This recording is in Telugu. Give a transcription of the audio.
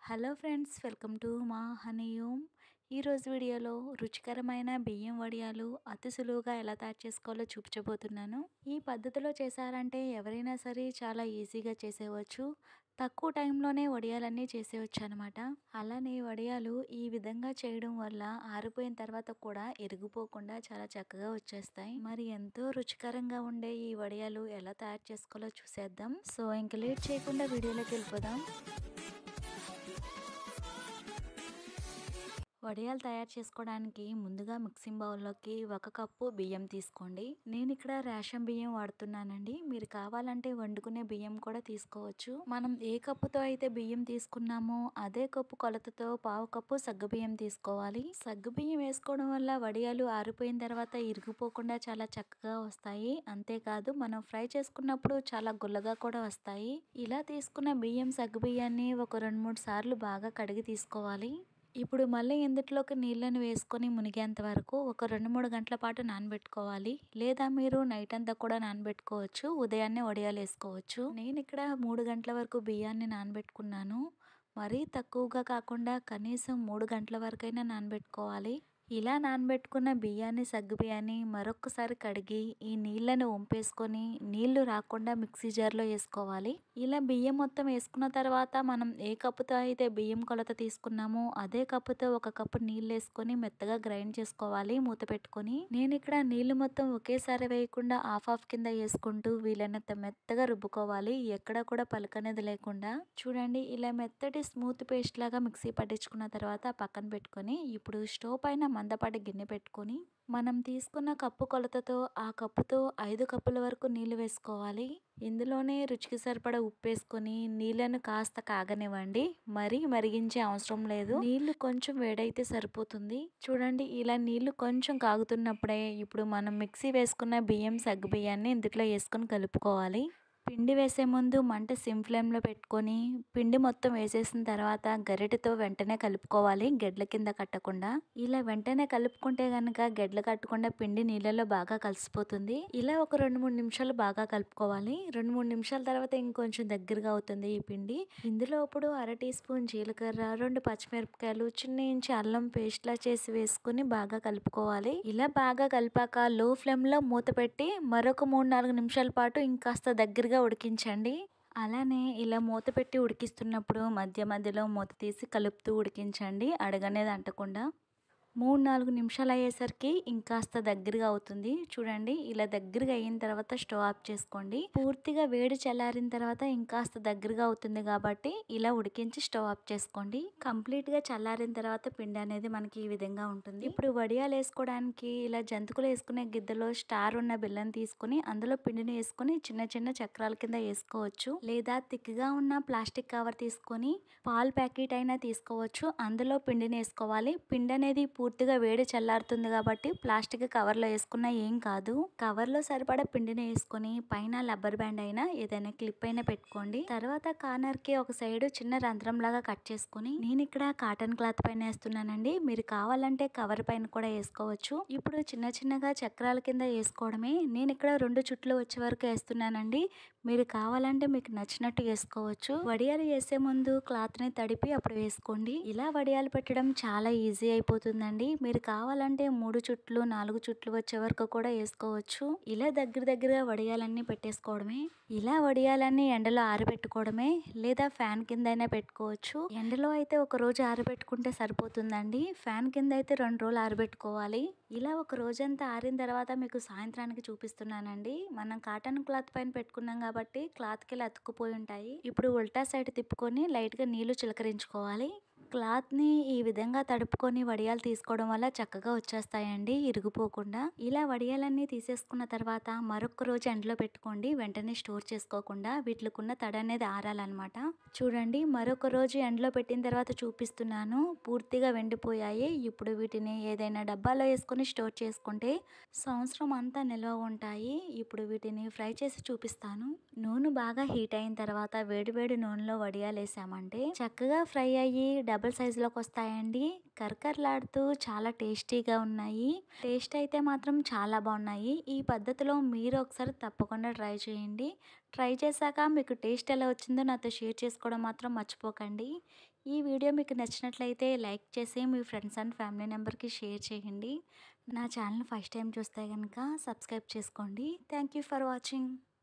హలో ఫ్రెండ్స్ వెల్కమ్ టు మా హనీయూమ్ ఈరోజు వీడియోలో రుచికరమైన బియ్యం వడియాలు అతి సులువుగా ఎలా తయారు చేసుకోవాలో చూపించబోతున్నాను ఈ పద్ధతిలో చేశారంటే ఎవరైనా సరే చాలా ఈజీగా చేసేవచ్చు తక్కువ టైంలోనే వడియాలన్నీ చేసేవచ్చు అనమాట అలానే వడియాలు ఈ విధంగా చేయడం వల్ల ఆరిపోయిన తర్వాత కూడా ఎరిగిపోకుండా చాలా చక్కగా వచ్చేస్తాయి మరి ఎంతో రుచికరంగా ఉండే ఈ వడియాలు ఎలా తయారు చేసుకోవాలో చూసేద్దాం సో ఇంక లేట్ చేయకుండా వీడియోలోకి వెళ్ళిపోదాం వడియాలు తయారు చేసుకోవడానికి ముందుగా మిక్సింగ్ బౌల్లోకి ఒక కప్పు బియ్యం తీసుకోండి నేను ఇక్కడ రేషన్ బియ్యం వాడుతున్నానండి మీరు కావాలంటే వండుకునే బియ్యం కూడా తీసుకోవచ్చు మనం ఏ కప్పుతో అయితే బియ్యం తీసుకున్నామో అదే కప్పు కొలతతో పావు కప్పు సగ్గు బియ్యం తీసుకోవాలి సగ్గు బియ్యం వేసుకోవడం వల్ల వడియాలు ఆరిపోయిన తర్వాత ఇరిగిపోకుండా చాలా చక్కగా వస్తాయి అంతేకాదు మనం ఫ్రై చేసుకున్నప్పుడు చాలా గుల్లగా కూడా వస్తాయి ఇలా తీసుకున్న బియ్యం సగ్గు బియ్యాన్ని ఒక రెండు మూడు సార్లు బాగా కడిగి తీసుకోవాలి ఇప్పుడు మళ్ళీ ఇందులోకి నీళ్ళని వేసుకొని మునిగేంత వరకు ఒక రెండు మూడు గంటల పాటు నానబెట్టుకోవాలి లేదా మీరు నైట్ అంతా కూడా నానబెట్టుకోవచ్చు ఉదయాన్నే వడియాలు వేసుకోవచ్చు నేను ఇక్కడ మూడు గంటల వరకు బియ్యాన్ని నానబెట్టుకున్నాను మరీ తక్కువగా కాకుండా కనీసం మూడు గంటల వరకైనా నానబెట్టుకోవాలి ఇలా నానబెట్టుకున్న బియ్యాన్ని సగ్గు బియ్యాన్ని మరొకసారి కడిగి ఈ నీళ్ళను వంపేసుకొని నీళ్లు రాకుండా మిక్సీ జార్లో వేసుకోవాలి ఇలా బియ్యం మొత్తం వేసుకున్న తర్వాత మనం ఏ కప్పుతో అయితే బియ్యం కొలత తీసుకున్నామో అదే కప్పుతో ఒక కప్పు నీళ్ళు వేసుకొని మెత్తగా గ్రైండ్ చేసుకోవాలి మూత పెట్టుకొని నేను ఇక్కడ నీళ్లు మొత్తం ఒకేసారి వేయకుండా ఆఫ్ ఆఫ్ కింద వేసుకుంటూ వీలైనంత మెత్తగా రుబ్బుకోవాలి ఎక్కడ కూడా పలుకనేది లేకుండా చూడండి ఇలా మెత్తటి స్మూత్ పేస్ట్ లాగా మిక్సీ పట్టించుకున్న తర్వాత పక్కన పెట్టుకొని ఇప్పుడు స్టవ్ పైన మందపాటి గిన్నె పెట్టుకొని మనం తీసుకున్న కప్పు కొలతతో ఆ కప్పుతో ఐదు కప్పుల వరకు నీళ్లు వేసుకోవాలి ఇందులోనే రుచికి సరిపడా ఉప్పు వేసుకొని నీళ్ళను కాస్త కాగనివ్వండి మరీ మరిగించే అవసరం లేదు నీళ్లు కొంచెం వేడైతే సరిపోతుంది చూడండి ఇలా నీళ్లు కొంచెం కాగుతున్నప్పుడే ఇప్పుడు మనం మిక్సీ వేసుకున్న బియ్యం సగ్గు బియ్యాన్ని ఇందులో వేసుకొని కలుపుకోవాలి పిండి వేసే ముందు మంట సిమ్ ఫ్లేమ్లో పెట్టుకొని పిండి మొత్తం వేసేసిన తర్వాత గరిటెతో వెంటనే కలుపుకోవాలి గెడ్ల కింద కట్టకుండా ఇలా వెంటనే కలుపుకుంటే కనుక గెడ్లు కట్టకుండా పిండి నీళ్ళలో బాగా కలిసిపోతుంది ఇలా ఒక రెండు మూడు నిమిషాలు బాగా కలుపుకోవాలి రెండు మూడు నిమిషాల తర్వాత ఇంకొంచెం దగ్గరగా అవుతుంది ఈ పిండి ఇందులో ఇప్పుడు అర టీ స్పూన్ జీలకర్ర రెండు పచ్చిమిరపకాయలు చిన్న ఇంచి అల్లం పేస్ట్ లా చేసి వేసుకుని బాగా కలుపుకోవాలి ఇలా బాగా కలిపాక లో ఫ్లేమ్ లో మూత పెట్టి మరొక మూడు నాలుగు నిమిషాల పాటు ఇంకాస్త దగ్గరగా ఉడికించండి అలానే ఇలా మూత పెట్టి ఉడికిస్తున్నప్పుడు మధ్య మధ్యలో మూత తీసి కలుపుతూ ఉడికించండి అడగనేది అంటకుండా మూడు నాలుగు నిమిషాలు అయ్యేసరికి ఇంకాస్త దగ్గరగా అవుతుంది చూడండి ఇలా దగ్గరగా అయిన తర్వాత స్టవ్ ఆఫ్ చేసుకోండి పూర్తిగా వేడి చల్లారిన తర్వాత ఇంకాస్త దగ్గరగా అవుతుంది కాబట్టి ఇలా ఉడికించి స్టవ్ ఆఫ్ చేసుకోండి కంప్లీట్ గా చల్లారిన తర్వాత పిండి అనేది మనకి ఈ విధంగా ఉంటుంది ఇప్పుడు వడియాలు వేసుకోవడానికి ఇలా జంతుకులు వేసుకునే గిద్దలో స్టార్ ఉన్న బెల్లం తీసుకుని అందులో పిండిని వేసుకుని చిన్న చిన్న చక్రాల కింద వేసుకోవచ్చు లేదా తిక్గా ఉన్న ప్లాస్టిక్ కవర్ తీసుకొని పాల్ ప్యాకెట్ అయినా తీసుకోవచ్చు అందులో పిండిని వేసుకోవాలి పిండి అనేది పూర్తిగా వేడి చల్లారుతుంది కాబట్టి ప్లాస్టిక్ కవర్లో వేసుకున్నా ఏం కాదు కవర్లో సరిపడా పిండిని వేసుకొని పైన రబ్బర్ బ్యాండ్ అయినా ఏదైనా క్లిప్ అయినా పెట్టుకోండి తర్వాత కార్నర్ కి ఒక సైడ్ చిన్న రంధ్రం లాగా కట్ చేసుకుని నేను ఇక్కడ కాటన్ క్లాత్ పైన వేస్తున్నానండి మీరు కావాలంటే కవర్ పైన కూడా వేసుకోవచ్చు ఇప్పుడు చిన్న చిన్నగా చక్రాల కింద వేసుకోవడమే నేను ఇక్కడ రెండు చుట్లు వచ్చే వరకు వేస్తున్నానండి మీరు కావాలంటే మీకు నచ్చినట్టు వేసుకోవచ్చు వడియాలు వేసే ముందు క్లాత్ ని తడిపి అప్పుడు వేసుకోండి ఇలా వడియాలు పెట్టడం చాలా ఈజీ అయిపోతుందండి మీరు కావాలంటే మూడు చుట్లు నాలుగు చుట్లు వచ్చే వరకు కూడా వేసుకోవచ్చు ఇలా దగ్గర దగ్గరగా వడియాలన్నీ పెట్టేసుకోవడమే ఇలా వడియాలన్నీ ఎండలో ఆరబెట్టుకోవడమే లేదా ఫ్యాన్ కింద అయినా పెట్టుకోవచ్చు ఎండలో అయితే ఒక రోజు ఆరబెట్టుకుంటే సరిపోతుందండి ఫ్యాన్ కింద అయితే రెండు రోజులు ఆరబెట్టుకోవాలి ఇలా ఒక రోజంతా ఆరిన తర్వాత మీకు సాయంత్రానికి చూపిస్తున్నానండి మనం కాటన్ క్లాత్ పైన పెట్టుకున్నాం కాబట్టి క్లాత్కి ఇలా అతుక్కుపోయి ఉంటాయి ఇప్పుడు ఉల్టా సైడ్ తిప్పుకొని లైట్గా నీళ్లు చిలకరించుకోవాలి క్లాత్ని ఈ విధంగా తడుపుకొని వడియాలు తీసుకోవడం వల్ల చక్కగా వచ్చేస్తాయండి ఇరిగిపోకుండా ఇలా వడియాలన్నీ తీసేసుకున్న తర్వాత మరొక రోజు ఎండలో పెట్టుకోండి వెంటనే స్టోర్ చేసుకోకుండా వీటికున్న తడ అనేది ఆరాలన్నమాట చూడండి మరొక రోజు ఎండలో పెట్టిన తర్వాత చూపిస్తున్నాను పూర్తిగా వెండిపోయాయి ఇప్పుడు వీటిని ఏదైనా డబ్బాలో వేసుకొని స్టోర్ చేసుకుంటే సంవత్సరం అంతా నిల్వ ఉంటాయి ఇప్పుడు వీటిని ఫ్రై చేసి చూపిస్తాను నూనె బాగా హీట్ అయిన తర్వాత వేడి వేడి నూనెలో వడియాలు వేసామంటే చక్కగా ఫ్రై అయ్యి డబుల్ సైజులోకి వస్తాయండి కరకరలాడుతూ చాలా టేస్టీగా ఉన్నాయి టేస్ట్ అయితే మాత్రం చాలా బాగున్నాయి ఈ పద్ధతిలో మీరు ఒకసారి తప్పకుండా ట్రై చేయండి ట్రై చేశాక మీకు టేస్ట్ ఎలా వచ్చిందో నాతో షేర్ చేసుకోవడం మాత్రం మర్చిపోకండి ఈ వీడియో మీకు నచ్చినట్లయితే లైక్ చేసి మీ ఫ్రెండ్స్ అండ్ ఫ్యామిలీ మెంబర్కి షేర్ చేయండి నా ఛానల్ ఫస్ట్ టైం చూస్తే కనుక సబ్స్క్రైబ్ చేసుకోండి థ్యాంక్ యూ ఫర్ వాచింగ్